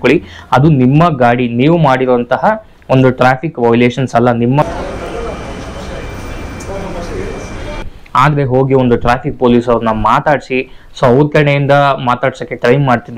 ಇಟ್ಕೊಳ್ಳಿ ಅದು ನಿಮ್ಮ ಗಾಡಿ ನೀವು ಮಾಡಿರುವಂತಹ ಒಂದು ಟ್ರಾಫಿಕ್ ವೈಲೇಷನ್ಸ್ ಅಲ್ಲ ನಿಮ್ಮ ಆದರೆ ಹೋಗಿ ಒಂದು ಟ್ರಾಫಿಕ್ ಪೊಲೀಸ್ ಅವ್ರನ್ನ ಮಾತಾಡಿಸಿ ಸೊ ಅವ್ರ ಕಡೆಯಿಂದ ಮಾತಾಡ್ಸೋಕ್ಕೆ ಟ್ರೈ ಮಾಡ್ತೀನಿ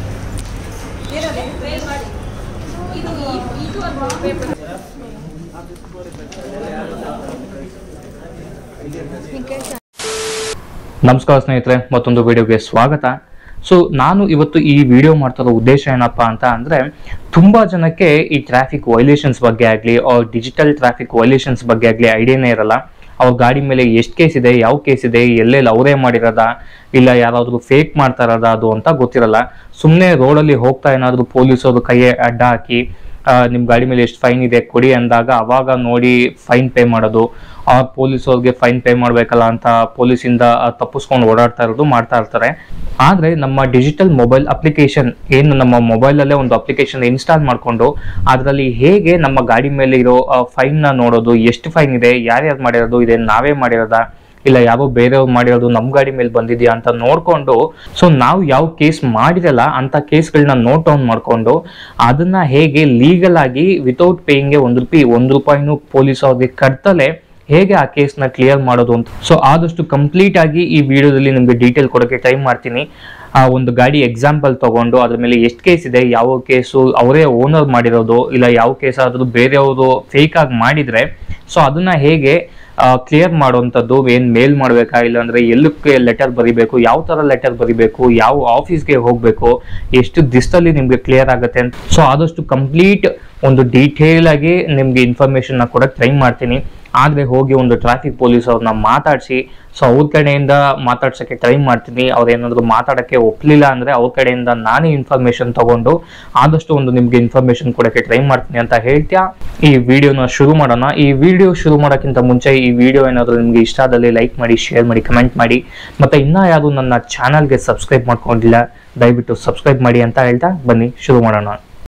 ನಮಸ್ಕಾರ ಸ್ನೇಹಿತರೆ ಮತ್ತೊಂದು ವಿಡಿಯೋಗೆ ಸ್ವಾಗತ ಸೊ ನಾನು ಇವತ್ತು ಈ ವಿಡಿಯೋ ಮಾಡ್ತಿರೋ ಉದ್ದೇಶ ಏನಪ್ಪಾ ಅಂತ ಅಂದ್ರೆ ತುಂಬಾ ಜನಕ್ಕೆ ಈ ಟ್ರಾಫಿಕ್ ವೈಲೇಷನ್ಸ್ ಬಗ್ಗೆ ಆಗಲಿ ಅವ್ರ ಡಿಜಿಟಲ್ ಟ್ರಾಫಿಕ್ ವೈಲೇಷನ್ಸ್ ಬಗ್ಗೆ ಆಗಲಿ ಐಡಿಯಾನೇ ಇರಲ್ಲ ಅವ್ರ ಗಾಡಿ ಮೇಲೆ ಎಷ್ಟು ಕೇಸ್ ಇದೆ ಯಾವ ಕೇಸ್ ಇದೆ ಎಲ್ಲೆಲ್ಲಿ ಅವರೇ ಮಾಡಿರೋದ ಇಲ್ಲ ಯಾರಾದ್ರೂ ಫೇಕ್ ಮಾಡ್ತಾ ಇರೋದ ಅದು ಅಂತ ಗೊತ್ತಿರಲ್ಲ ಸುಮ್ಮನೆ ರೋಡಲ್ಲಿ ಹೋಗ್ತಾ ಏನಾದ್ರು ಪೊಲೀಸರು ಕೈ ಅಡ್ಡ ಹಾಕಿ ಆ, ನಿಮ್ ಗಾಡಿ ಮೇಲೆ ಎಷ್ಟು ಫೈನ್ ಇದೆ ಕೊಡಿ ಅಂದಾಗ ಅವಾಗ ನೋಡಿ ಫೈನ್ ಪೇ ಮಾಡೋದು ಆ ಪೊಲೀಸವ್ರಿಗೆ ಫೈನ್ ಪೇ ಮಾಡ್ಬೇಕಲ್ಲ ಅಂತ ಪೊಲೀಸಿಂದ ತಪ್ಪಿಸ್ಕೊಂಡು ಓಡಾಡ್ತಾ ಇರೋದು ಮಾಡ್ತಾ ಇರ್ತಾರೆ ಆದ್ರೆ ನಮ್ಮ ಡಿಜಿಟಲ್ ಮೊಬೈಲ್ ಅಪ್ಲಿಕೇಶನ್ ಏನು ನಮ್ಮ ಮೊಬೈಲ್ ಅಲ್ಲೇ ಒಂದು ಅಪ್ಲಿಕೇಶನ್ ಇನ್ಸ್ಟಾಲ್ ಮಾಡ್ಕೊಂಡು ಅದರಲ್ಲಿ ಹೇಗೆ ನಮ್ಮ ಗಾಡಿ ಮೇಲೆ ಇರೋ ಫೈನ್ ನ ನೋಡೋದು ಎಷ್ಟು ಫೈನ್ ಇದೆ ಯಾರ್ಯಾರು ಮಾಡಿರೋದು ಇದೆ ನಾವೇ ಮಾಡಿರೋದಾ ಇಲ್ಲ ಯಾರೋ ಬೇರೆಯವ್ರು ಮಾಡಿರೋದು ನಮ್ ಗಾಡಿ ಮೇಲೆ ಬಂದಿದ್ಯಾ ಅಂತ ನೋಡ್ಕೊಂಡು ಸೊ ನಾವು ಯಾವ ಕೇಸ್ ಮಾಡಿರಲ್ಲ ಅಂತ ಕೇಸ್ಗಳನ್ನ ನೋಟ್ ಡೌನ್ ಮಾಡ್ಕೊಂಡು ಅದನ್ನ ಹೇಗೆ ಲೀಗಲ್ ಆಗಿ ವಿತೌಟ್ ಪೇಯಿಂಗ್ಗೆ ಒಂದು ರೂಪಾಯಿ ಒಂದು ರೂಪಾಯಿನೂ ಪೊಲೀಸ್ ಅವ್ರಿಗೆ ಕಟ್ತಲೆ ಹೇಗೆ ಆ ಕೇಸ್ನ ಕ್ಲಿಯರ್ ಮಾಡೋದು ಅಂತ ಸೊ ಆದಷ್ಟು ಕಂಪ್ಲೀಟ್ ಆಗಿ ಈ ವಿಡಿಯೋದಲ್ಲಿ ನಿಮಗೆ ಡೀಟೇಲ್ ಕೊಡೋಕೆ ಟ್ರೈ ಮಾಡ್ತೀನಿ ಆ ಒಂದು ಗಾಡಿ ಎಕ್ಸಾಂಪಲ್ ತಗೊಂಡು ಅದ್ರ ಮೇಲೆ ಎಷ್ಟು ಕೇಸ್ ಇದೆ ಯಾವ ಕೇಸು ಅವರೇ ಓನರ್ ಮಾಡಿರೋದು ಇಲ್ಲ ಯಾವ ಕೇಸ್ ಆದ್ರೂ ಬೇರೆಯವರು ಫೇಕ್ ಆಗಿ ಮಾಡಿದ್ರೆ ಸೊ ಅದನ್ನ ಹೇಗೆ ಕ್ಲಿಯರ್ ಮಾಡುವಂಥದ್ದು ಏನ್ ಮೇಲ್ ಮಾಡಬೇಕಾ ಇಲ್ಲ ಅಂದ್ರೆ ಎಲ್ಲಕ್ಕೆ ಲೆಟರ್ ಬರಿಬೇಕು ಯಾವ ತರ ಲೆಟರ್ ಬರಿಬೇಕು ಯಾವ ಆಫೀಸ್ಗೆ ಹೋಗ್ಬೇಕು ಎಷ್ಟು ದಿವಸದಲ್ಲಿ ನಿಮ್ಗೆ ಕ್ಲಿಯರ್ ಆಗುತ್ತೆ ಅಂತ ಸೊ ಆದಷ್ಟು ಕಂಪ್ಲೀಟ್ ಒಂದು ಡೀಟೇಲ್ ಆಗಿ ನಿಮ್ಗೆ ಇನ್ಫಾರ್ಮೇಶನ್ ನ ಕೊಡಕ್ ಟ್ರೈ ಮಾಡ್ತೀನಿ ಆದ್ರೆ ಹೋಗಿ ಒಂದು ಟ್ರಾಫಿಕ್ ಪೊಲೀಸ್ ಅವ್ರನ್ನ ಮಾತಾಡಿಸಿ ಸೊ ಅವ್ರ ಕಡೆಯಿಂದ ಮಾತಾಡ್ಸಕ್ಕೆ ಟ್ರೈ ಮಾಡ್ತೀನಿ ಅವ್ರು ಏನಾದ್ರು ಮಾತಾಡಕ್ಕೆ ಒಪ್ಲಿಲ್ಲ ಅಂದ್ರೆ ಅವ್ರ ಕಡೆಯಿಂದ ನಾನೇ ಇನ್ಫಾರ್ಮೇಶನ್ ತಗೊಂಡು ಆದಷ್ಟು ಒಂದು ನಿಮ್ಗೆ ಇನ್ಫಾರ್ಮೇಶನ್ ಕೊಡಕ್ಕೆ ಟ್ರೈ ಮಾಡ್ತೀನಿ ಅಂತ ಹೇಳ್ತೀಯಾ ಈ ವಿಡಿಯೋನ ಶುರು ಮಾಡೋಣ ಈ ವಿಡಿಯೋ ಶುರು ಮಾಡೋಕ್ಕಿಂತ ಮುಂಚೆ ಈ ವಿಡಿಯೋ ಏನಾದ್ರು ನಿಮ್ಗೆ ಇಷ್ಟ ಆದಲ್ಲಿ ಲೈಕ್ ಮಾಡಿ ಶೇರ್ ಮಾಡಿ ಕಮೆಂಟ್ ಮಾಡಿ ಮತ್ತೆ ಇನ್ನ ಯಾರು ನನ್ನ ಚಾನಲ್ಗೆ ಸಬ್ಸ್ಕ್ರೈಬ್ ಮಾಡ್ಕೊಂಡಿಲ್ಲ ದಯವಿಟ್ಟು ಸಬ್ಸ್ಕ್ರೈಬ್ ಮಾಡಿ ಅಂತ ಹೇಳ್ತಾ ಬನ್ನಿ ಶುರು ಮಾಡೋಣ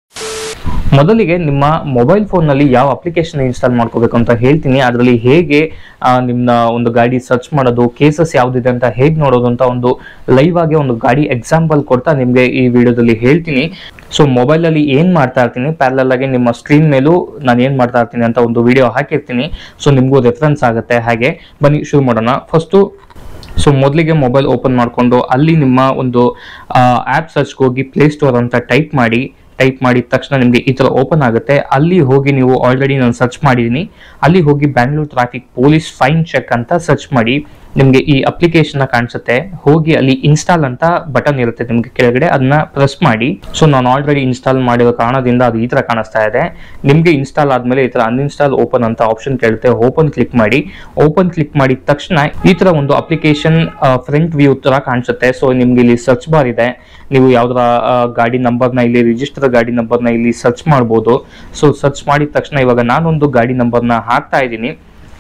ಮೊದಲಿಗೆ ನಿಮ್ಮ ಮೊಬೈಲ್ ಫೋನ್ನಲ್ಲಿ ಯಾವ ಅಪ್ಲಿಕೇಶನ್ ಇನ್ಸ್ಟಾಲ್ ಮಾಡ್ಕೋಬೇಕು ಅಂತ ಹೇಳ್ತೀನಿ ಅದರಲ್ಲಿ ಹೇಗೆ ಆ, ನಿಮ್ಮ ಒಂದು ಗಾಡಿ ಸರ್ಚ್ ಮಾಡೋದು ಕೇಸಸ್ ಯಾವ್ದಿದೆ ಅಂತ ಹೇಗೆ ನೋಡೋದು ಅಂತ ಒಂದು ಲೈವ್ ಆಗಿ ಒಂದು ಗಾಡಿ ಎಕ್ಸಾಂಪಲ್ ಕೊಡ್ತಾ ನಿಮಗೆ ಈ ವಿಡಿಯೋದಲ್ಲಿ ಹೇಳ್ತೀನಿ ಸೊ ಮೊಬೈಲಲ್ಲಿ ಏನು ಮಾಡ್ತಾ ಇರ್ತೀನಿ ಪ್ಯಾರಲಲ್ ಆಗಿ ನಿಮ್ಮ ಸ್ಕ್ರೀನ್ ಮೇಲೂ ನಾನು ಏನು ಮಾಡ್ತಾ ಇರ್ತೀನಿ ಅಂತ ಒಂದು ವಿಡಿಯೋ ಹಾಕಿರ್ತೀನಿ ಸೊ ನಿಮಗೂ ರೆಫರೆನ್ಸ್ ಆಗುತ್ತೆ ಹಾಗೆ ಬನ್ನಿ ಶುರು ಮಾಡೋಣ ಫಸ್ಟು ಸೊ ಮೊದಲಿಗೆ ಮೊಬೈಲ್ ಓಪನ್ ಮಾಡಿಕೊಂಡು ಅಲ್ಲಿ ನಿಮ್ಮ ಒಂದು ಆ್ಯಪ್ ಸರ್ಚ್ಗೆ ಹೋಗಿ ಪ್ಲೇಸ್ಟೋರ್ ಅಂತ ಟೈಪ್ ಮಾಡಿ ಟೈಪ್ ಮಾಡಿದ ತಕ್ಷಣ ನಿಮಗೆ ಈ ಥರ ಓಪನ್ ಆಗುತ್ತೆ ಅಲ್ಲಿ ಹೋಗಿ ನೀವು ಆಲ್ರೆಡಿ ನಾನು ಸರ್ಚ್ ಮಾಡಿದ್ದೀನಿ ಅಲ್ಲಿ ಹೋಗಿ Bangalore traffic police fine check ಅಂತ ಸರ್ಚ್ ಮಾಡಿ ನಿಮಗೆ ಈ ಅಪ್ಲಿಕೇಶನ್ ಕಾಣಿಸುತ್ತೆ ಹೋಗಿ ಅಲ್ಲಿ ಇನ್ಸ್ಟಾಲ್ ಅಂತ ಬಟನ್ ಇರುತ್ತೆ ನಿಮಗೆ ಕೆಳಗಡೆ ಅದನ್ನ ಪ್ರೆಸ್ ಮಾಡಿ ಸೊ ನಾನು ಆಲ್ರೆಡಿ ಇನ್ಸ್ಟಾಲ್ ಮಾಡಿರೋ ಕಾರಣದಿಂದ ಅದು ಈ ತರ ಕಾಣಿಸ್ತಾ ಇದೆ ನಿಮಗೆ ಇನ್ಸ್ಟಾಲ್ ಆದ್ಮೇಲೆ ಈ ತರ ಅನ್ಇನ್ಸ್ಟಾಲ್ ಓಪನ್ ಅಂತ ಆಪ್ಷನ್ ಕೇಳುತ್ತೆ ಓಪನ್ ಕ್ಲಿಕ್ ಮಾಡಿ ಓಪನ್ ಕ್ಲಿಕ್ ಮಾಡಿದ ತಕ್ಷಣ ಈ ತರ ಒಂದು ಅಪ್ಲಿಕೇಶನ್ ಫ್ರಂಟ್ ವ್ಯೂ ತರ ಕಾಣಿಸುತ್ತೆ ಸೊ ನಿಮ್ಗೆ ಇಲ್ಲಿ ಸರ್ಚ್ ಬಾರ್ ಇದೆ ನೀವು ಯಾವ್ದಾರ ಆ, ಗಾಡಿ ನಂಬರ್ನ ಇಲ್ಲಿ ರಿಜಿಸ್ಟರ್ ಗಾಡಿ ನಂಬರ್ನ ಇಲ್ಲಿ ಸರ್ಚ್ ಮಾಡ್ಬೋದು ಸೊ ಸರ್ಚ್ ಮಾಡಿದ ತಕ್ಷಣ ಇವಾಗ ನಾನೊಂದು ಗಾಡಿ ನಂಬರ್ನ ಹಾಕ್ತಾ ಇದ್ದೀನಿ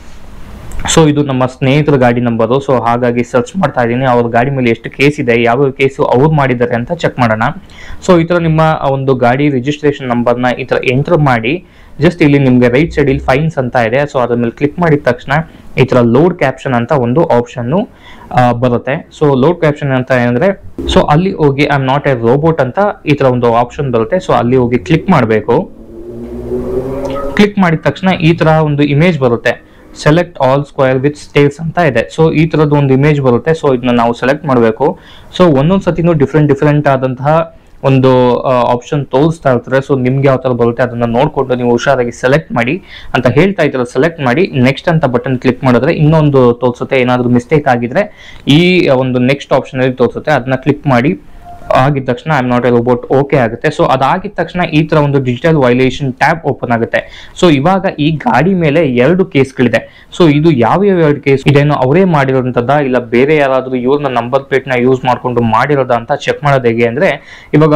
ಸೊ ಇದು ನಮ್ಮ ಸ್ನೇಹಿತರ ಗಾಡಿ ನಂಬರು ಸೊ ಹಾಗಾಗಿ ಸರ್ಚ್ ಮಾಡ್ತಾ ಇದ್ದೀನಿ ಅವ್ರ ಗಾಡಿ ಮೇಲೆ ಎಷ್ಟು ಕೇಸ್ ಇದೆ ಯಾವ ಕೇಸು ಅವ್ರು ಮಾಡಿದ್ದಾರೆ ಅಂತ ಚೆಕ್ ಮಾಡೋಣ ಸೊ ಈ ಥರ ನಿಮ್ಮ ಆ ಒಂದು ಗಾಡಿ ರಿಜಿಸ್ಟ್ರೇಷನ್ ನಂಬರ್ನ ಈ ಥರ ಎಂಟರ್ ಮಾಡಿ ಜಸ್ಟ್ ಇಲ್ಲಿ ನಿಮಗೆ ರೈಟ್ ಸೈಡ್ ಇಲ್ಲಿ ಫೈನ್ಸ್ ಅಂತ ಇದೆ ಸೊ ಅದ್ರ ಮೇಲೆ ಕ್ಲಿಕ್ ಮಾಡಿದ ತಕ್ಷಣ ಈ ಥರ ಲೋಡ್ ಕ್ಯಾಪ್ಷನ್ ಅಂತ ಒಂದು ಆಪ್ಷನ್ನು ಬರುತ್ತೆ ಸೊ ಲೋಡ್ ಕ್ಯಾಪ್ಷನ್ ಅಂತ ಏನಂದ್ರೆ ಸೊ ಅಲ್ಲಿ ಹೋಗಿ I am not a robot ಅಂತ ಈ ಥರ ಒಂದು ಆಪ್ಷನ್ ಬರುತ್ತೆ ಸೊ ಅಲ್ಲಿ ಹೋಗಿ ಕ್ಲಿಕ್ ಮಾಡಬೇಕು ಕ್ಲಿಕ್ ಮಾಡಿದ ತಕ್ಷಣ ಈ ತರ ಒಂದು ಇಮೇಜ್ ಬರುತ್ತೆ select all square with stairs ಅಂತ ಇದೆ ಸೊ ಈ ತರದ್ದು ಒಂದು ಇಮೇಜ್ ಬರುತ್ತೆ ಸೊ ಇದನ್ನ ನಾವು ಸೆಲೆಕ್ಟ್ ಮಾಡಬೇಕು ಸೊ ಒಂದೊಂದ್ ಸತಿನೂ ಡಿಫ್ರೆಂಟ್ ಡಿಫ್ರೆಂಟ್ ಆದಂತಹ ಒಂದು ಆಪ್ಷನ್ ತೋರಿಸ್ತಾ ಇರ್ತಾರೆ ಸೊ ನಿಮ್ಗೆ ಯಾವ ತರ ಬರುತ್ತೆ ಅದನ್ನ ನೋಡ್ಕೊಂಡು ನೀವು ಹುಷಾರಾಗಿ ಸೆಲೆಕ್ಟ್ ಮಾಡಿ ಅಂತ ಹೇಳ್ತಾ ಇದ್ರೆ ಸೆಲೆಕ್ಟ್ ಮಾಡಿ ನೆಕ್ಸ್ಟ್ ಅಂತ ಬಟನ್ ಕ್ಲಿಕ್ ಮಾಡಿದ್ರೆ ಇನ್ನೊಂದು ತೋರಿಸುತ್ತೆ ಏನಾದರೂ ಮಿಸ್ಟೇಕ್ ಆಗಿದ್ರೆ ಈ ಒಂದು ನೆಕ್ಸ್ಟ್ ಆಪ್ಷನ್ ಅಲ್ಲಿ ತೋರಿಸುತ್ತೆ ಅದನ್ನ ಕ್ಲಿಕ್ ಮಾಡಿ ಆಗಿದ ತಕ್ಷಣ I am not a robot okay ಆಗುತ್ತೆ ಸೊ ಅದಾಗಿದ ತಕ್ಷಣ ಈ ತರ ಒಂದು ಡಿಜಿಟಲ್ ವೈಲೇಷನ್ ಟ್ಯಾಬ್ ಓಪನ್ ಆಗುತ್ತೆ ಸೊ ಇವಾಗ ಈ ಗಾಡಿ ಮೇಲೆ ಎರಡು ಕೇಸ್ಗಳಿದೆ ಸೊ ಇದು ಯಾವ ಯಾವ ಎರಡು ಕೇಸ್ ಇದೇನೋ ಅವರೇ ಮಾಡಿರೋಂಥದ್ದ ಇಲ್ಲ ಬೇರೆ ಯಾರಾದ್ರೂ ಇವ್ರನ್ನ ನಂಬರ್ ಪ್ಲೇಟ್ ನ ಯೂಸ್ ಮಾಡ್ಕೊಂಡು ಮಾಡಿರೋದ ಅಂತ ಚೆಕ್ ಮಾಡೋದು ಹೇಗೆ ಅಂದ್ರೆ ಇವಾಗ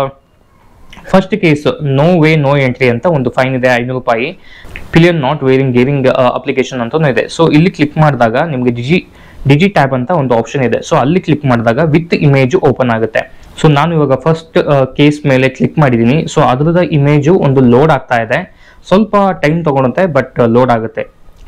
first case no way no entry ಅಂತ ಒಂದು ಫೈನ್ ಇದೆ ಐನೂರು ರೂಪಾಯಿ pillion not wearing gearing application ಅಂತಾನು ಇದೆ ಸೊ ಇಲ್ಲಿ ಕ್ಲಿಕ್ ಮಾಡಿದಾಗ ನಿಮಗೆ ಡಿಜಿ ಡಿಜಿ ಟ್ಯಾಬ್ ಅಂತ ಒಂದು ಆಪ್ಷನ್ ಇದೆ ಸೊ ಅಲ್ಲಿ ಕ್ಲಿಕ್ ಮಾಡಿದಾಗ ವಿತ್ ಇಮೇಜ್ ಓಪನ್ ಆಗುತ್ತೆ ಸೊ ನಾನು ಇವಾಗ ಫಸ್ಟ್ ಕೇಸ್ ಮೇಲೆ ಕ್ಲಿಕ್ ಮಾಡಿದ್ದೀನಿ ಸೊ ಅದರದ ಇಮೇಜು ಒಂದು ಲೋಡ್ ಆಗ್ತಾ ಇದೆ ಸ್ವಲ್ಪ ಟೈಮ್ ತಗೊಳುತ್ತೆ ಬಟ್ ಲೋಡ್ ಆಗುತ್ತೆ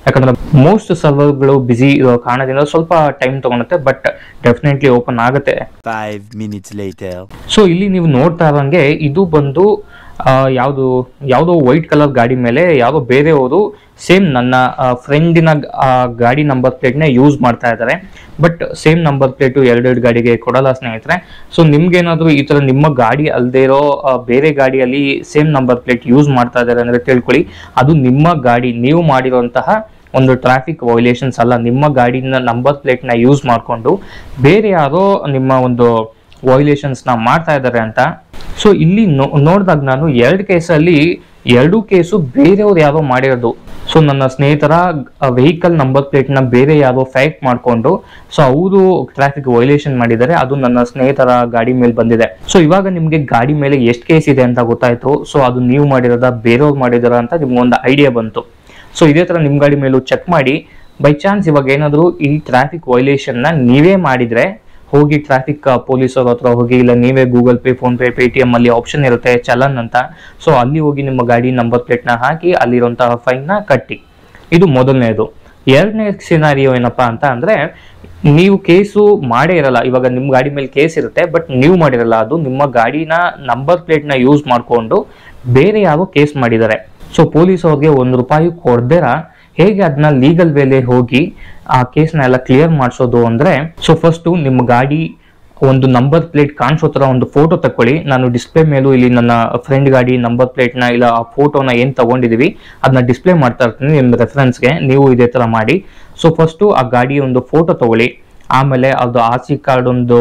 ಯಾಕಂದ್ರೆ ಮೋಸ್ಟ್ ಸರ್ವರ್ಗಳು ಬಿಸಿ ಇರೋ ಕಾರಣದಿಂದ ಸ್ವಲ್ಪ ಟೈಮ್ ತಗೊಳುತ್ತೆ ಬಟ್ ಡೆಫಿನೆಟ್ಲಿ ಓಪನ್ ಆಗುತ್ತೆ Five minutes later. ಸೊ ಇಲ್ಲಿ ನೀವು ನೋಡ್ತಾ ಇರೋಂಗೆ ಇದು ಬಂದು ಆ, ಯಾವುದು ಯಾವುದೋ ವೈಟ್ ಕಲರ್ ಗಾಡಿ ಮೇಲೆ ಯಾವುದೋ ಬೇರೆಯವರು ಸೇಮ್ ನನ್ನ ಫ್ರೆಂಡಿನ ಗಾಡಿ ನಂಬರ್ ಪ್ಲೇಟ್ನೇ ಯೂಸ್ ಮಾಡ್ತಾ ಇದ್ದಾರೆ ಬಟ್ ಸೇಮ್ ನಂಬರ್ ಪ್ಲೇಟು ಎರಡೆರಡು ಗಾಡಿಗೆ ಕೊಡಲ್ಲ ಸ್ನೇಹಿತರೆ ಸೊ ನಿಮ್ಗೇನಾದರೂ ಈ ಥರ ನಿಮ್ಮ ಗಾಡಿ ಅಲ್ಲದೆ ಇರೋ ಆ, ಬೇರೆ ಗಾಡಿಯಲ್ಲಿ ಸೇಮ್ ನಂಬರ್ ಪ್ಲೇಟ್ ಯೂಸ್ ಮಾಡ್ತಾ ಇದ್ದಾರೆ ಅಂದರೆ ತಿಳ್ಕೊಳ್ಳಿ ಅದು ನಿಮ್ಮ ಗಾಡಿ ನೀವು ಮಾಡಿರುವಂತಹ ಒಂದು ಟ್ರಾಫಿಕ್ ವೈಲೇಷನ್ಸ್ ಅಲ್ಲ ನಿಮ್ಮ ಗಾಡಿನ ನಂಬರ್ ಪ್ಲೇಟ್ನ ಯೂಸ್ ಮಾಡಿಕೊಂಡು ಬೇರೆ ಯಾರೋ ನಿಮ್ಮ ಒಂದು ವೈಲೇಷನ್ಸ್ ನ ಮಾಡ್ತಾ ಇದ್ದಾರೆ ಅಂತ ಸೊ ಇಲ್ಲಿ ನೋ- ನೋಡ್ದಾಗ ನಾನು ಎರಡು ಕೇಸಲ್ಲಿ ಎರಡೂ ಕೇಸು ಬೇರೆಯವ್ರು ಯಾರೋ ಮಾಡಿರೋದು ಸೊ ನನ್ನ ಸ್ನೇಹಿತರ ವೆಹಿಕಲ್ ನಂಬರ್ ಪ್ಲೇಟ್ ನ ಬೇರೆ ಯಾರೋ ಫೇಕ್ ಮಾಡ್ಕೊಂಡು ಸೊ ಅವರು ಟ್ರಾಫಿಕ್ ವೈಲೇಷನ್ ಮಾಡಿದ್ದಾರೆ ಅದು ನನ್ನ ಸ್ನೇಹಿತರ ಗಾಡಿ ಮೇಲೆ ಬಂದಿದೆ ಸೊ ಇವಾಗ ನಿಮ್ಗೆ ಗಾಡಿ ಮೇಲೆ ಎಷ್ಟು ಕೇಸ್ ಇದೆ ಅಂತ ಗೊತ್ತಾಯ್ತು ಸೊ ಅದು ನೀವು ಮಾಡಿರೋದ ಬೇರೆಯವ್ರು ಮಾಡಿದಾರ ಅಂತ ನಿಮ್ಗೆ ಒಂದು ಐಡಿಯಾ ಬಂತು ಸೊ ಇದೇ ತರ ನಿಮ್ ಗಾಡಿ ಮೇಲೂ ಚೆಕ್ ಮಾಡಿ ಬೈ ಚಾನ್ಸ್ ಇವಾಗ ಏನಾದ್ರು ಈ ಟ್ರಾಫಿಕ್ ವೈಲೇಷನ್ ನ ನೀವೇ ಮಾಡಿದ್ರೆ ಹೋಗಿ ಟ್ರಾಫಿಕ್ ಪೊಲೀಸರ ಹತ್ರ ಹೋಗಿ ಇಲ್ಲ ನೀವೇ Google Pay PhonePe Paytm ಅಲ್ಲಿ ಆಪ್ಷನ್ ಇರುತ್ತೆ ಚಲನ್ ಅಂತ ಸೊ ಅಲ್ಲಿ ಹೋಗಿ ನಿಮ್ಮ ಗಾಡಿ ನಂಬರ್ ಪ್ಲೇಟ್ ನ ಹಾಕಿ ಅಲ್ಲಿರುವಂತಹ ಫೈನ್ ನ ಕಟ್ಟಿ ಇದು ಮೊದಲನೇದು ಎರಡನೇ ಸಿನಾರಿಯೋ ಏನಪ್ಪಾ ಅಂತ ಅಂದ್ರೆ ನೀವು ಕೇಸು ಮಾಡೇ ಇರಲ್ಲ ಇವಾಗ ನಿಮ್ಮ ಗಾಡಿ ಮೇಲೆ ಕೇಸ್ ಇರುತ್ತೆ ಬಟ್ ನೀವು ಮಾಡಿರಲ್ಲ ಅದು ನಿಮ್ಮ ಗಾಡಿನ ನಂಬರ್ ಪ್ಲೇಟ್ ನ ಯೂಸ್ ಮಾಡಿಕೊಂಡು ಬೇರೆ ಯಾರೋ ಕೇಸ್ ಮಾಡಿದ್ದಾರೆ ಸೊ ಪೊಲೀಸ್ ಅವ್ರಿಗೆ ಒಂದು ರೂಪಾಯಿ ಕೊಡ್ದೇರ ಹೇಗೆ ಅದನ್ನ ಲೀಗಲ್ ವೇಲೆ ಹೋಗಿ ಆ ಕೇಸ್ನ ಎಲ್ಲ ಕ್ಲಿಯರ್ ಮಾಡಿಸೋದು ಅಂದ್ರೆ ಸೊ ಫಸ್ಟು ನಿಮ್ಮ ಗಾಡಿ ಒಂದು ನಂಬರ್ ಪ್ಲೇಟ್ ಕಾಣಿಸೋ ತರ ಒಂದು ಫೋಟೋ ತಕೊಳ್ಳಿ ನಾನು ಡಿಸ್ಪ್ಲೇ ಮೇಲೂ ಇಲ್ಲಿ ನನ್ನ ಫ್ರೆಂಡ್ ಗಾಡಿ ನಂಬರ್ ಪ್ಲೇಟ್ನ ಇಲ್ಲ ಆ ಫೋಟೋನ ಏನು ತಗೊಂಡಿದೀವಿ ಅದನ್ನ ಡಿಸ್ಪ್ಲೇ ಮಾಡ್ತಾ ಇರ್ತೀನಿ ನಿಮ್ಮ ರೆಫರೆನ್ಸ್ಗೆ ನೀವು ಇದೇ ತರ ಮಾಡಿ ಸೊ ಫಸ್ಟು ಆ ಗಾಡಿ ಒಂದು ಫೋಟೋ ತಗೊಳ್ಳಿ ಆಮೇಲೆ ಅದು ಆರ್ ಸಿ ಕಾರ್ಡ್ ಒಂದು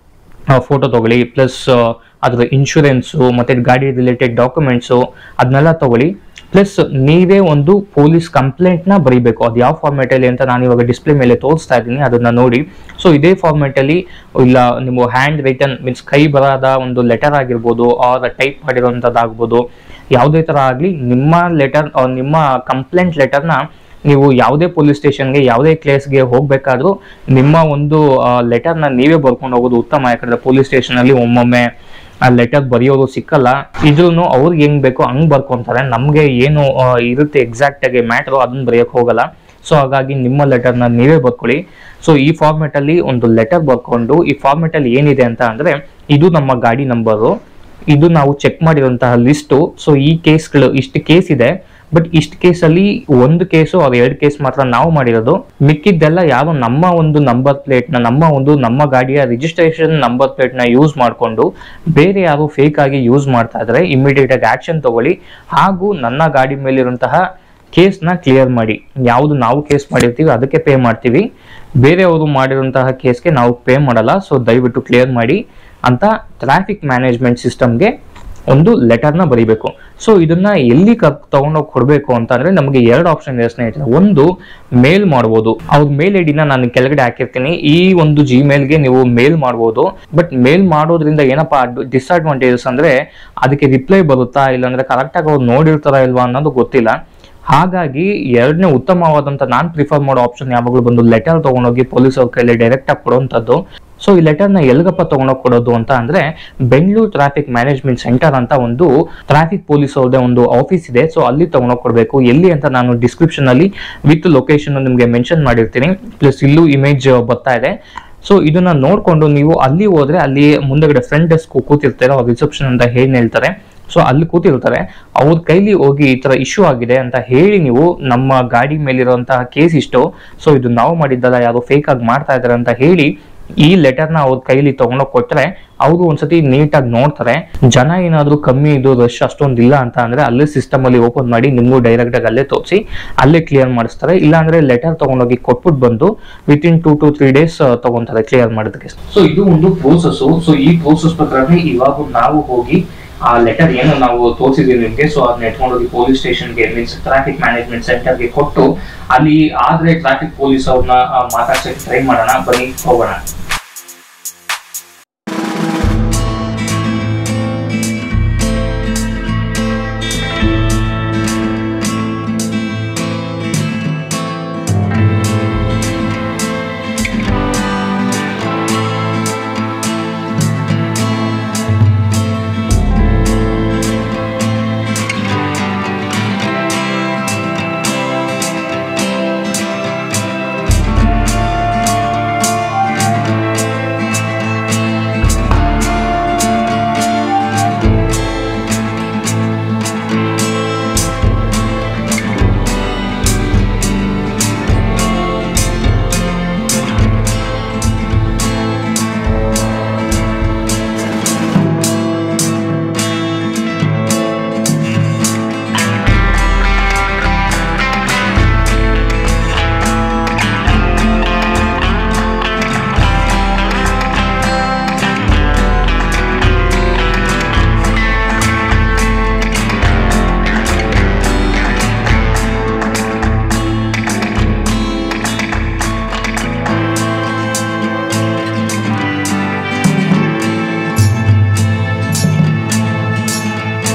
ಫೋಟೋ ತಗೊಳ್ಳಿ ಪ್ಲಸ್ ಅದ್ರ ಇನ್ಶೂರೆನ್ಸು ಮತ್ತೆ ಗಾಡಿ ರಿಲೇಟೆಡ್ ಡಾಕ್ಯುಮೆಂಟ್ಸು ಅದನ್ನೆಲ್ಲ ತಗೊಳ್ಳಿ ಪ್ಲಸ್ ನೀವೇ ಒಂದು ಪೊಲೀಸ್ ಕಂಪ್ಲೇಂಟ್ನ ಬರೀಬೇಕು ಅದು ಯಾವ ಫಾರ್ಮೇಟಲ್ಲಿ ಅಂತ ನಾನು ಇವಾಗ ಡಿಸ್ಪ್ಲೇ ಮೇಲೆ ತೋರಿಸ್ತಾ ಇದ್ದೀನಿ ಅದನ್ನ ನೋಡಿ ಸೊ ಇದೇ ಫಾರ್ಮೇಟಲ್ಲಿ ಇಲ್ಲ ನಿಮ್ಮ ಹ್ಯಾಂಡ್ ರಿಟರ್ನ್ ಮೀನ್ಸ್ ಕೈ ಬರದ ಒಂದು ಲೆಟರ್ ಆಗಿರ್ಬೋದು ಆರ್ ಟೈಪ್ ಮಾಡಿರೋಂಥದ್ದಾಗ್ಬೋದು ಯಾವುದೇ ಥರ ಆಗಲಿ ನಿಮ್ಮ ಲೆಟರ್ ನಿಮ್ಮ ಕಂಪ್ಲೇಂಟ್ ಲೆಟರ್ನ ನೀವು ಯಾವುದೇ ಪೊಲೀಸ್ ಸ್ಟೇಷನ್ಗೆ ಯಾವುದೇ ಕೇಸ್ಗೆ ಹೋಗ್ಬೇಕಾದ್ರೂ ನಿಮ್ಮ ಒಂದು ಲೆಟರ್ನ ನೀವೇ ಬರ್ಕೊಂಡು ಹೋಗೋದು ಉತ್ತಮ ಯಾಕಂದ್ರೆ ಪೊಲೀಸ್ ಸ್ಟೇಷನಲ್ಲಿ ಒಮ್ಮೊಮ್ಮೆ ಆ ಲೆಟರ್ ಬರೆಯೋದು ಸಿಕ್ಕಲ್ಲ ಇದ್ರೂ ಅವ್ರಿಗೆ ಹೆಂಗ್ ಬೇಕೋ ಹಂಗ್ ಬರ್ಕೊಂತಾರೆ ನಮ್ಗೆ ಏನು ಆ, ಇರುತ್ತೆ ಎಕ್ಸಾಕ್ಟ್ ಆಗಿ ಮ್ಯಾಟ್ರು ಅದನ್ನ ಬರೆಯಕ್ ಹೋಗಲ್ಲ ಸೊ ಹಾಗಾಗಿ ನಿಮ್ಮ ಲೆಟರ್ನ ನೀವೇ ಬರ್ಕೊಳ್ಳಿ ಸೊ ಈ ಫಾರ್ಮೆಟ್ ಅಲ್ಲಿ ಒಂದು ಲೆಟರ್ ಬರ್ಕೊಂಡು ಈ ಫಾರ್ಮೆಟ್ ಅಲ್ಲಿ ಏನಿದೆ ಅಂತ ಅಂದ್ರೆ ಇದು ನಮ್ಮ ಗಾಡಿ ನಂಬರು ಇದು ನಾವು ಚೆಕ್ ಮಾಡಿರುವಂತಹ ಲಿಸ್ಟು ಸೊ ಈ ಕೇಸ್ಗಳು ಇಷ್ಟು ಕೇಸ್ ಇದೆ ಬಟ್ ಇಷ್ಟು ಕೇಸಲ್ಲಿ ಒಂದು ಕೇಸು ಅವ್ರ ಎರಡು ಕೇಸ್ ಮಾತ್ರ ನಾವು ಮಾಡಿರೋದು ಮಿಕ್ಕಿದ್ದೆಲ್ಲ ಯಾರೋ ನಮ್ಮ ಒಂದು ನಂಬರ್ ಪ್ಲೇಟ್ನ ನಮ್ಮ ಒಂದು ನಮ್ಮ ಗಾಡಿಯ ರಿಜಿಸ್ಟ್ರೇಷನ್ ನಂಬರ್ ಪ್ಲೇಟ್ನ ಯೂಸ್ ಮಾಡಿಕೊಂಡು ಬೇರೆ ಯಾರು ಫೇಕ್ ಆಗಿ ಯೂಸ್ ಮಾಡ್ತಾ ಇದ್ದಾರೆ ಇಮಿಡಿಯೇಟ್ ಆಗಿ ಆಕ್ಷನ್ ತಗೊಳ್ಳಿ ಹಾಗೂ ನನ್ನ ಗಾಡಿ ಮೇಲಿರುವಂತಹ ಕೇಸ್ನ ಕ್ಲಿಯರ್ ಮಾಡಿ ಯಾವುದು ನಾವು ಕೇಸ್ ಮಾಡಿರ್ತೀವಿ ಅದಕ್ಕೆ ಪೇ ಮಾಡ್ತೀವಿ ಬೇರೆಯವರು ಮಾಡಿರುವಂತಹ ಕೇಸ್ಗೆ ನಾವು ಪೇ ಮಾಡಲ್ಲ ಸೊ ದಯವಿಟ್ಟು ಕ್ಲಿಯರ್ ಮಾಡಿ ಅಂತ ಟ್ರಾಫಿಕ್ ಮ್ಯಾನೇಜ್ಮೆಂಟ್ ಸಿಸ್ಟಮ್ಗೆ ಒಂದು ಲೆಟರ್ನ ಬರೀಬೇಕು ಸೊ ಇದನ್ನ ಎಲ್ಲಿ ಕ ತಗೊಂಡೋಗಿ ಕೊಡಬೇಕು ಅಂತ ಅಂದ್ರೆ ನಮಗೆ ಎರಡು ಆಪ್ಷನ್ ಇದೆ ಸ್ನೇಹಿತರೆ ಒಂದು ಮೇಲ್ ಮಾಡ್ಬೋದು ಅವ್ರ ಮೇಲ್ ಐಡಿನ ನಾನು ಕೆಳಗಡೆ ಹಾಕಿರ್ತೀನಿ ಈ ಒಂದು ಜಿಮೇಲ್ಗೆ ನೀವು ಮೇಲ್ ಮಾಡ್ಬೋದು ಬಟ್ ಮೇಲ್ ಮಾಡೋದ್ರಿಂದ ಏನಪ್ಪಾ ಡಿಸ್ಅಡ್ವಾಂಟೇಜಸ್ ಅಂದ್ರೆ ಅದಕ್ಕೆ ರಿಪ್ಲೈ ಬರುತ್ತಾ ಇಲ್ಲಾಂದ್ರೆ ಕರೆಕ್ಟಾಗಿ ಅವ್ರು ನೋಡಿರ್ತಾರ ಇಲ್ವಾ ಅನ್ನೋದು ಗೊತ್ತಿಲ್ಲ ಹಾಗಾಗಿ ಎರಡನೇ ಉತ್ತಮವಾದಂತ ನಾನ್ ಪ್ರಿಫರ್ ಮಾಡೋ ಆಪ್ಷನ್ ಯಾವಾಗಲೂ ಬಂದು ಲೆಟರ್ ತಗೊಂಡೋಗಿ ಪೊಲೀಸ್ ಅವ್ರ ಕೈಯಲ್ಲಿ ಡೈರೆಕ್ಟ್ ಆಗಿ ಕೊಡುವಂಥದ್ದು ಸೊ ಈ ಲೆಟರ್ನ ಎಲ್ಗಪ್ಪ ತಗೊಂಡೋಗಿ ಕೊಡೋದು ಅಂತ ಅಂದ್ರೆ ಬೆಂಗಳೂರು ಟ್ರಾಫಿಕ್ ಮ್ಯಾನೇಜ್ಮೆಂಟ್ ಸೆಂಟರ್ ಅಂತ ಒಂದು ಟ್ರಾಫಿಕ್ ಪೊಲೀಸ್ ಅವ್ರದೇ ಒಂದು ಆಫೀಸ್ ಇದೆ ಸೊ ಅಲ್ಲಿ ತಗೊಂಡೋಗಿ ಕೊಡಬೇಕು ಎಲ್ಲಿ ಅಂತ ನಾನು ಡಿಸ್ಕ್ರಿಪ್ಷನ್ ಅಲ್ಲಿ ವಿತ್ ಲೊಕೇಶನ್ ನಿಮಗೆ ಮೆನ್ಷನ್ ಮಾಡಿರ್ತೀನಿ ಪ್ಲಸ್ ಇಲ್ಲೂ ಇಮೇಜ್ ಬರ್ತಾ ಇದೆ ಸೊ ಇದನ್ನ ನೋಡ್ಕೊಂಡು ನೀವು ಅಲ್ಲಿ ಹೋದ್ರೆ ಅಲ್ಲಿ ಮುಂದಗಡೆ ಫ್ರಂಟ್ ಡೆಸ್ಕ್ ಕೂತಿರ್ತಾರೆ ಅವ್ರ ರಿಸೆಪ್ಷನ್ ಅಂತ ಏನ್ ಹೇಳ್ತಾರೆ ಸೊ ಅಲ್ಲಿ ಕೂತಿರ್ತಾರೆ ಅವ್ರ ಕೈಲಿ ಹೋಗಿ ಈ ತರ ಇಶ್ಯೂ ಆಗಿದೆ ಅಂತ ಹೇಳಿ ನೀವು ನಮ್ಮ ಗಾಡಿ ಮೇಲಿರುವಂತಹ ಕೇಸ್ ಇಷ್ಟು ಸೊ ಇದು ನಾವು ಮಾಡಿದ್ದಲ್ಲ ಯಾರೋ ಫೇಕ್ ಆಗಿ ಮಾಡ್ತಾ ಇದಾರೆ ಅಂತ ಹೇಳಿ ಈ ಲೆಟರ್ನ ಅವ್ರ ಕೈಲಿ ತಗೊಂಡೋಗಿ ಕೊಟ್ರೆ ಅವರು ಒಂದ್ಸತಿ ನೀಟಾಗಿ ನೋಡ್ತಾರೆ ಜನ ಏನಾದ್ರು ಕಮ್ಮಿ ಇದು ರಶ್ ಅಷ್ಟೊಂದು ಇಲ್ಲ ಅಂತ ಅಂದ್ರೆ ಅಲ್ಲೇ ಸಿಸ್ಟಮ್ ಅಲ್ಲಿ ಓಪನ್ ಮಾಡಿ ನಿಮಗೂ ಡೈರೆಕ್ಟ್ ಆಗಿ ಅಲ್ಲೇ ತೋರಿಸಿ ಅಲ್ಲೇ ಕ್ಲಿಯರ್ ಮಾಡಿಸ್ತಾರೆ ಇಲ್ಲಾಂದ್ರೆ ಲೆಟರ್ ತಗೊಂಡೋಗಿ ಕೊಟ್ಬಿಟ್ಟು ಬಂದು within two to three days ತಗೊಂತಾರೆ ಕ್ಲಿಯರ್ ಮಾಡೋದಕ್ಕೆ ಸೊ ಇದು ಒಂದು ಪ್ರೋಸೆಸ್ ಸೊ ಈ ಪ್ರೋಸೆಸ್ ಪ್ರಕಾರ ಇವಾಗ ನಾವು ಹೋಗಿ ಆ ಲೆಟರ್ ಏನು ನಾವು ತೋರಿಸಿದೀವಿ ನಿಮ್ಗೆ ಸೊ ಅದನ್ನ ಎತ್ಕೊಂಡು ಹೋಗಿ ಪೊಲೀಸ್ ಸ್ಟೇಷನ್ಗೆ ಮೀನ್ಸ್ ಟ್ರಾಫಿಕ್ ಮ್ಯಾನೇಜ್ಮೆಂಟ್ ಸೆಂಟರ್ಗೆ ಕೊಟ್ಟು ಅಲ್ಲಿ ಆದ್ರೆ ಟ್ರಾಫಿಕ್ ಪೊಲೀಸ್ ಅವ್ರನ್ನ ಮಾತಾಡ್ಸಕ್ಕೆ ಟ್ರೈ ಮಾಡೋಣ ಬನ್ನಿ ಹೋಗೋಣ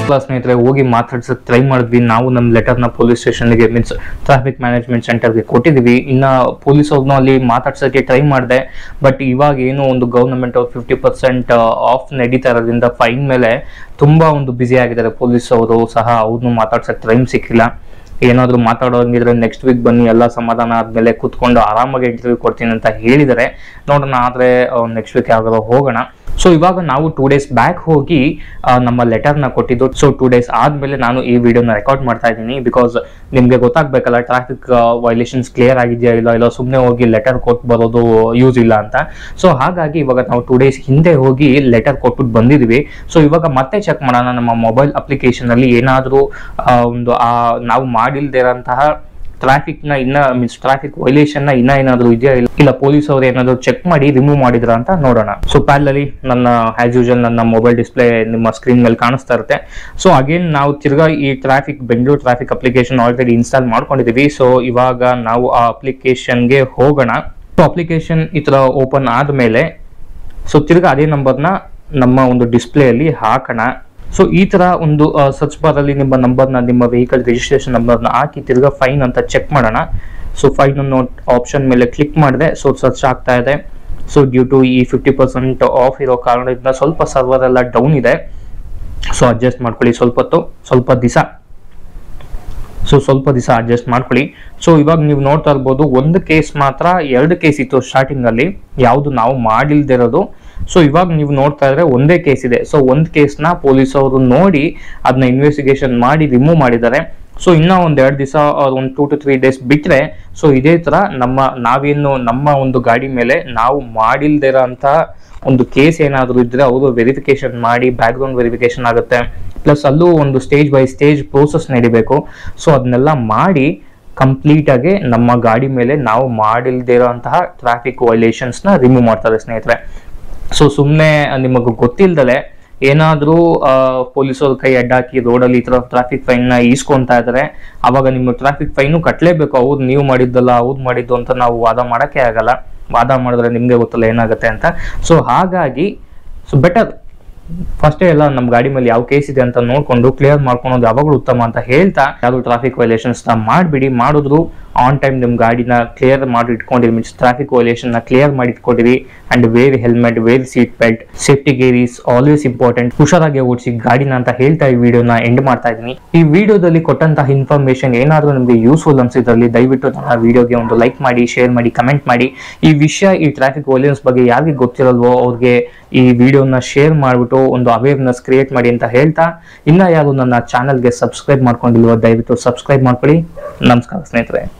ಎಲ್ಲ ಸ್ನೇಹಿತರೆ ಹೋಗಿ ಮಾತಾಡ್ಸಕ್ ಟ್ರೈ ಮಾಡಿದ್ವಿ ನಾವು ನಮ್ಮ ಲೆಟರ್ನ ಪೊಲೀಸ್ ಸ್ಟೇಷನ್ಗೆ ಮೀನ್ಸ್ ಟ್ರಾಫಿಕ್ ಮ್ಯಾನೇಜ್ಮೆಂಟ್ ಸೆಂಟರ್ಗೆ ಕೊಟ್ಟಿದ್ವಿ ಇನ್ನ ಪೊಲೀಸ್ ಅವ್ರನ್ನ ಅಲ್ಲಿ ಮಾತಾಡ್ಸಕ್ಕೆ ಟ್ರೈ ಮಾಡಿದೆ ಬಟ್ ಇವಾಗ ಏನು ಒಂದು ಗವರ್ನಮೆಂಟ್ ಅವ್ರು ಫಿಫ್ಟಿ ಪರ್ಸೆಂಟ್ ಆಫ್ ನಡೀತಾ ಇರೋದ್ರಿಂದ ಫೈನ್ ಮೇಲೆ ತುಂಬಾ ಒಂದು ಬ್ಯುಸಿ ಆಗಿದ್ದಾರೆ ಪೊಲೀಸ್ ಅವರು ಸಹ ಅವ್ರನ್ನು ಮಾತಾಡ್ಸಕ್ ಟೈಮ್ ಸಿಕ್ಕಿಲ್ಲ ಏನಾದ್ರು ಮಾತಾಡೋಂಗಿದ್ರೆ ನೆಕ್ಸ್ಟ್ ವೀಕ್ ಬನ್ನಿ ಎಲ್ಲ ಸಮಾಧಾನ ಆದ್ಮೇಲೆ ಕೂತ್ಕೊಂಡು ಆರಾಮಾಗಿ ಇಂಟರ್ವ್ಯೂ ಕೊಡ್ತೀನಿ ಅಂತ ಹೇಳಿದರೆ ನೋಡೋಣ ಆದ್ರೆ ನೆಕ್ಸ್ಟ್ ವೀಕ್ ಯಾವಾಗಾದ್ರೂ ಹೋಗೋಣ ಸೊ ಇವಾಗ ನಾವು ಟೂ ಡೇಸ್ ಬ್ಯಾಕ್ ಹೋಗಿ ಆ, ನಮ್ಮ ಲೆಟರ್ನ ಕೊಟ್ಟಿದ್ದು ಸೊ ಟೂ ಡೇಸ್ ಆದ್ಮೇಲೆ ನಾನು ಈ ವಿಡಿಯೋನ ರೆಕಾರ್ಡ್ ಮಾಡ್ತಾ ಇದ್ದೀನಿ ಬಿಕಾಸ್ ನಿಮ್ಗೆ ಗೊತ್ತಾಗ್ಬೇಕಲ್ಲ ಟ್ರಾಫಿಕ್ ವೈಲೇಷನ್ಸ್ ಕ್ಲಿಯರ್ ಆಗಿದೆಯಾ ಇಲ್ಲ ಇಲ್ಲ ಸುಮ್ಮನೆ ಹೋಗಿ ಲೆಟರ್ ಕೊಟ್ಟು ಬರೋದು ಯೂಸ್ ಇಲ್ಲ ಅಂತ ಸೊ ಹಾಗಾಗಿ ಇವಾಗ ನಾವು ಟೂ ಡೇಸ್ ಹಿಂದೆ ಹೋಗಿ ಲೆಟರ್ ಕೊಟ್ಬಿಟ್ಟು ಬಂದಿದ್ವಿ ಸೊ ಇವಾಗ ಮತ್ತೆ ಚೆಕ್ ಮಾಡೋಣ ನಮ್ಮ ಮೊಬೈಲ್ ಅಪ್ಲಿಕೇಶನ್ ಅಲ್ಲಿ ಏನಾದರೂ ಒಂದು ಆ ನಾವು ಮಾಡಿಲ್ದೇ ಇರೋಂತಹ ಟ್ರಾಫಿಕ್ ನ ಇನ್ನ ಮೀನ್ಸ್ ಟ್ರಾಫಿಕ್ ವೈಲೇಷನ್ ನ ಇನ್ನ ಏನಾದ್ರು ಇದೆಯಾ ಇಲ್ಲ ಇಲ್ಲ ಪೊಲೀಸ್ ಅವರು ಏನಾದ್ರು ಚೆಕ್ ಮಾಡಿ ರಿಮೂವ್ ಮಾಡಿದ್ರ ಅಂತ ನೋಡೋಣ ಸೊ ಪ್ಯಾಲಲ್ಲಿ ನನ್ನ ಆಸ್ ಯೂಶಲ್ ನನ್ನ ಮೊಬೈಲ್ ಡಿಸ್ಪ್ಲೇ ನಿಮ್ಮ ಸ್ಕ್ರೀನ್ ಮೇಲೆ ಕಾಣಿಸ್ತಾ ಇರುತ್ತೆ ಸೊ ಅಗೇನ್ ನಾವು ತಿರ್ಗಾ ಈ traffic Bengaluru traffic application already install ಮಾಡ್ಕೊಂಡಿದೀವಿ ಸೊ ಇವಾಗ ನಾವು ಆ ಅಪ್ಲಿಕೇಶನ್ಗೆ ಹೋಗೋಣ ಸೊ ಅಪ್ಲಿಕೇಶನ್ ಈ ತರ ಓಪನ್ ಆದ್ಮೇಲೆ ಸೊ ತಿರ್ಗಾ ಅದೇ ನಂಬರ್ನ ನಮ್ಮ ಒಂದು ಡಿಸ್ಪ್ಲೇ ಅಲ್ಲಿ ಹಾಕೋಣ ಸೊ ಈ ತರ ಒಂದು ಸರ್ಚ್ ಬಾರ್ ಅಲ್ಲಿ ನಿಮ್ಮ ನಂಬರ್ನ ನಿಮ್ಮ ವೆಹಿಕಲ್ ರಿಜಿಸ್ಟ್ರೇಷನ್ ನಂಬರ್ನ ಹಾಕಿ ತಿರ್ಗಾ ಫೈನ್ ಅಂತ ಚೆಕ್ ಮಾಡೋಣ ಸೊ ಫೈನ್ ಅನ್ನೋ ಆಪ್ಷನ್ ಮೇಲೆ ಕ್ಲಿಕ್ ಮಾಡಿದೆ ಸೊ ಸರ್ಚ್ ಆಗ್ತಾ ಇದೆ ಸೊ ಡ್ಯೂ ಟು ಈ ಫಿಫ್ಟಿ ಪರ್ಸೆಂಟ್ ಆಫ್ ಇರೋ ಕಾರಣದಿಂದ ಸ್ವಲ್ಪ ಸರ್ವರ್ ಎಲ್ಲ ಡೌನ್ ಇದೆ ಸೊ ಅಡ್ಜಸ್ಟ್ ಮಾಡ್ಕೊಳ್ಳಿ ಸ್ವಲ್ಪ ಹೊತ್ತು ಸ್ವಲ್ಪ ದಿವಸ ಸೊ ಸ್ವಲ್ಪ ದಿವಸ ಅಡ್ಜಸ್ಟ್ ಮಾಡ್ಕೊಳ್ಳಿ ಸೊ ಇವಾಗ ನೀವು ನೋಡ್ತಾ ಇರ್ಬೋದು ಒಂದು ಕೇಸ್ ಮಾತ್ರ ಎರಡು ಕೇಸ್ ಇತ್ತು ಸ್ಟಾರ್ಟಿಂಗ್ ಅಲ್ಲಿ ಯಾವುದು ನಾವು ಮಾಡಿಲ್ದಿರೋದು ಸೊ ಇವಾಗ ನೀವು ನೋಡ್ತಾ ಇದ್ರೆ ಒಂದೇ ಕೇಸ್ ಇದೆ ಸೊ ಒಂದು ಕೇಸ್ನ ಪೊಲೀಸ್ ಅವರು ನೋಡಿ ಅದನ್ನ ಇನ್ವೆಸ್ಟಿಗೇಷನ್ ಮಾಡಿ ರಿಮೂವ್ ಮಾಡಿದ್ದಾರೆ ಸೊ ಇನ್ನ ಒಂದ್ ಎರಡು ದಿವಸ ಒಂದು ಟೂ ಟು ತ್ರೀ ಡೇಸ್ ಬಿಟ್ರೆ ಸೊ ಇದೇ ತರ ನಮ್ಮ ನಾವೇನು ನಮ್ಮ ಒಂದು ಗಾಡಿ ಮೇಲೆ ನಾವು ಮಾಡಿಲ್ದಿರೋ ಅಂತ ಒಂದು ಕೇಸ್ ಏನಾದರೂ ಇದ್ರೆ ಅವರು ವೆರಿಫಿಕೇಶನ್ ಮಾಡಿ ಬ್ಯಾಕ್ ಗ್ರೌಂಡ್ ವೆರಿಫಿಕೇಶನ್ ಆಗುತ್ತೆ ಪ್ಲಸ್ ಅಲ್ಲೂ ಒಂದು ಸ್ಟೇಜ್ ಬೈ ಸ್ಟೇಜ್ ಪ್ರೋಸೆಸ್ ನಡಿಬೇಕು ಸೊ ಅದನ್ನೆಲ್ಲ ಮಾಡಿ ಕಂಪ್ಲೀಟ್ ಆಗಿ ನಮ್ಮ ಗಾಡಿ ಮೇಲೆ ನಾವು ಮಾಡಿಲ್ದೇ ಇರೋಂತಹ ಟ್ರಾಫಿಕ್ ವೈಲೇಷನ್ಸ್ ನ ರಿಮೂವ್ ಮಾಡ್ತಾರೆ ಸ್ನೇಹಿತರೆ ಸೊ ಸುಮ್ಮನೆ ನಿಮಗೆ ಗೊತ್ತಿಲ್ದಲೆ ಏನಾದರೂ ಪೊಲೀಸರು ಕೈ ಅಡ್ಡಾಕಿ ರೋಡಲ್ಲಿ ಈ ಥರ ಟ್ರಾಫಿಕ್ ಫೈನ್ ನ ಈಸ್ಕೊಂತಾ ಇದ್ದಾರೆ ಅವಾಗ ನಿಮ್ಮ ಟ್ರಾಫಿಕ್ ಫೈನು ಕಟ್ಟಲೇಬೇಕು ಅವ್ರು ನೀವು ಮಾಡಿದ್ದಲ್ಲ ಅವ್ರು ಮಾಡಿದ್ದು ಅಂತ ನಾವು ವಾದ ಮಾಡೋಕ್ಕೆ ಆಗಲ್ಲ ವಾದ ಮಾಡಿದ್ರೆ ನಿಮ್ಗೆ ಗೊತ್ತಲ್ಲ ಏನಾಗುತ್ತೆ ಅಂತ ಸೊ ಹಾಗಾಗಿ ಸೊ ಬೆಟರ್ ಫಸ್ಟೇ ಎಲ್ಲ ನಮ್ಮ ಗಾಡಿ ಮೇಲೆ ಯಾವ ಕೇಸ್ ಇದೆ ಅಂತ ನೋಡ್ಕೊಂಡು ಕ್ಲಿಯರ್ ಮಾಡ್ಕೊಳೋದು ಯಾವಾಗಲೂ ಉತ್ತಮ ಅಂತ ಹೇಳ್ತಾ ಯಾರು ಟ್ರಾಫಿಕ್ ವೈಲೇಷನ್ಸ್ ನ ಮಾಡ್ಬಿಡಿ ಮಾಡಿದ್ರು ಆನ್ ಟೈಮ್ ನಿಮ್ಮ ಗಾಡಿನ ಕ್ಲಿಯರ್ ಮಾಡಿ ಇಟ್ಕೊಂಡಿರಿ ಮೀನ್ಸ್ ಟ್ರಾಫಿಕ್ ವೈಲೇಷನ್ ನ ಕ್ಲಿಯರ್ ಮಾಡಿ ಇಟ್ಕೊಂಡಿರಿ and wear helmet wear seat belt safety gear is always important ಹುಷಾರಾಗಿ ಓಡಿಸಿ ಗಾಡಿನ ಅಂತ ಹೇಳ್ತಾ ಈ ವಿಡಿಯೋನ ಎಂಡ್ ಮಾಡ್ತಾ ಇದ್ದೀನಿ ಈ ವಿಡಿಯೋದಲ್ಲಿ ಕೊಟ್ಟಂತಹ ಇನ್ಫಾರ್ಮೇಶನ್ ಏನಾದರೂ ನಿಮಗೆ ಯೂಸ್ಫುಲ್ ಅನ್ಸಿದ್ರಲ್ಲಿ ದಯವಿಟ್ಟು ನನ್ನ ವಿಡಿಯೋಗೆ ಒಂದು ಲೈಕ್ ಮಾಡಿ ಶೇರ್ ಮಾಡಿ ಕಮೆಂಟ್ ಮಾಡಿ ಈ ವಿಷಯ ಈ ಟ್ರಾಫಿಕ್ ವೈಲೆನ್ಸ್ ಬಗ್ಗೆ ಯಾರಿಗೆ ಗೊತ್ತಿರಲ್ವೋ ಅವ್ರಿಗೆ ಈ ವಿಡಿಯೋನ ಶೇರ್ ಮಾಡಿಬಿಟ್ಟು ಒಂದು ಅವೇರ್ನೆಸ್ ಕ್ರಿಯೇಟ್ ಮಾಡಿ ಅಂತ ಹೇಳ್ತಾ ಇನ್ನ ಯಾರು ನನ್ನ ಚಾನಲ್ಗೆ ಸಬ್ಸ್ಕ್ರೈಬ್ ಮಾಡ್ಕೊಂಡಿಲ್ವೋ ದಯವಿಟ್ಟು ಸಬ್ಸ್ಕ್ರೈಬ್ ಮಾಡ್ಕೊಳ್ಳಿ ನಮಸ್ಕಾರ ಸ್ನೇಹಿತರೆ